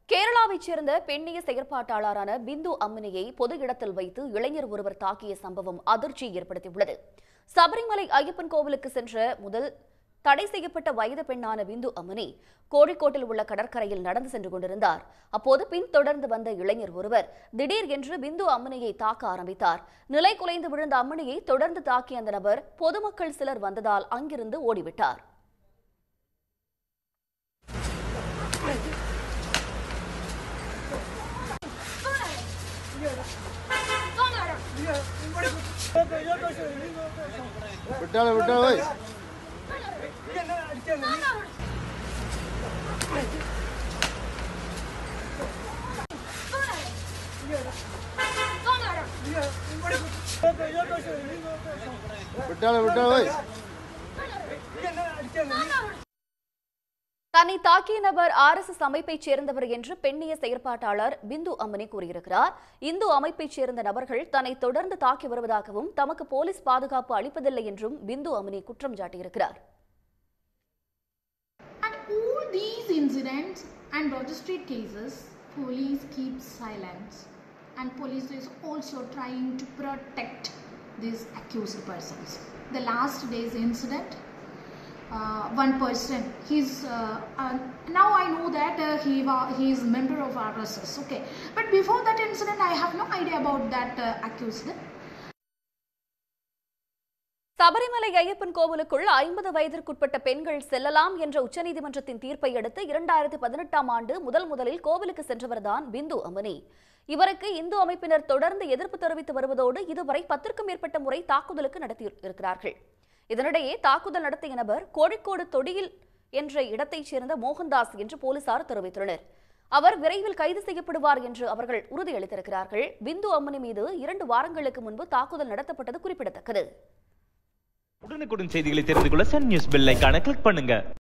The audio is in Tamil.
கேரளாவைச் சேர்ந்த பெண்ணிய செயற்பாட்டாளரான பிந்து அம்மினியை பொது இடத்தில் வைத்து இளைஞர் ஒருவர் தாக்கிய சம்பவம் அதிர்ச்சியை ஏற்படுத்தியுள்ளது சபரிமலை ஐயப்பன் கோவிலுக்கு சென்ற முதல் தடை செய்யப்பட்ட வயது பெண்ணான பிந்து அம்மனி கோழிக்கோட்டில் உள்ள கடற்கரையில் நடந்து சென்று கொண்டிருந்தார் அப்போது பின்தொடர்ந்து வந்த இளைஞர் ஒருவர் திடீர் என்று பிந்து அம்மனியை தாக்க ஆரம்பித்தார் நிலை குலைந்து விழுந்த அம்மனியை தொடர்ந்து தாக்கிய அந்த நபர் பொதுமக்கள் சிலர் வந்ததால் அங்கிருந்து ஓடிவிட்டார் விட்டால விட்டால ஓய் விட்டால விட்டால ஓய் தன்னை தாக்கிய நபர் ஆர்எஸ்எஸ் அமைப்பைச் சேர்ந்தவர் என்று பெண்ணிய செயற்பாட்டாளர் பிந்து அம்மனி கூறியிருக்கிறார் இந்து அமைப்பைச் சேர்ந்த நபர்கள் தன்னை தொடர்ந்து தாக்கி வருவதாகவும் தமக்கு போலீஸ் பாதுகாப்பு அளிப்பதில்லை என்றும் பிந்து அம்மனி குற்றம் சாட்டியிருக்கிறார் And all these incidents and registered cases, police keeps silence. And police is also trying to protect these accused persons. The last day's incident, uh, one person, he's uh, uh, now I know that uh, he wa- he is member of RSS. Okay, but before that incident, I have no idea about that uh, accused. Sabarimala Ayyappan கோவிலுக்குள் ஐம்பது வயதிற்குட்பட்ட பெண்கள் செல்லலாம் என்ற உச்சநீதிமன்றத்தின் தீர்ப்பை அடுத்து இரண்டாயிரத்தி பதினெட்டாம் ஆண்டு முதல் முதலில் கோவிலுக்கு சென்றவர்தான் பிந்து அம்மனி இவருக்கு இந்து அமைப்பினர் தொடர்ந்து எதிர்ப்பு தெரிவித்து வருவதோடு இதுவரை பத்திற்கும் மேற்பட்ட முறை தாக்குதலுக்கு நடத்தி இருக்கிறார்கள் இதனிடையே தாக்குதல் நடத்திய நபர் கோழிக்கோடு தொடியில் என்ற இடத்தைச் சேர்ந்த மோகன்தாஸ் என்று போலீசார் தெரிவித்துள்ளனர் அவர் விரைவில் கைது செய்யப்படுவார் என்று அவர்கள் உறுதியளித்திருக்கிறார்கள் பிந்து அம்மனி மீது இரண்டு வாரங்களுக்கு முன்பு தாக்குதல் நடத்தப்பட்டது குறிப்பிடத்தக்கது உடனுக்குடன் செய்திகளை தெரிந்து கொள்ள சன் நியூஸ் பெல் ஐகானை கிளிக் பண்ணுங்க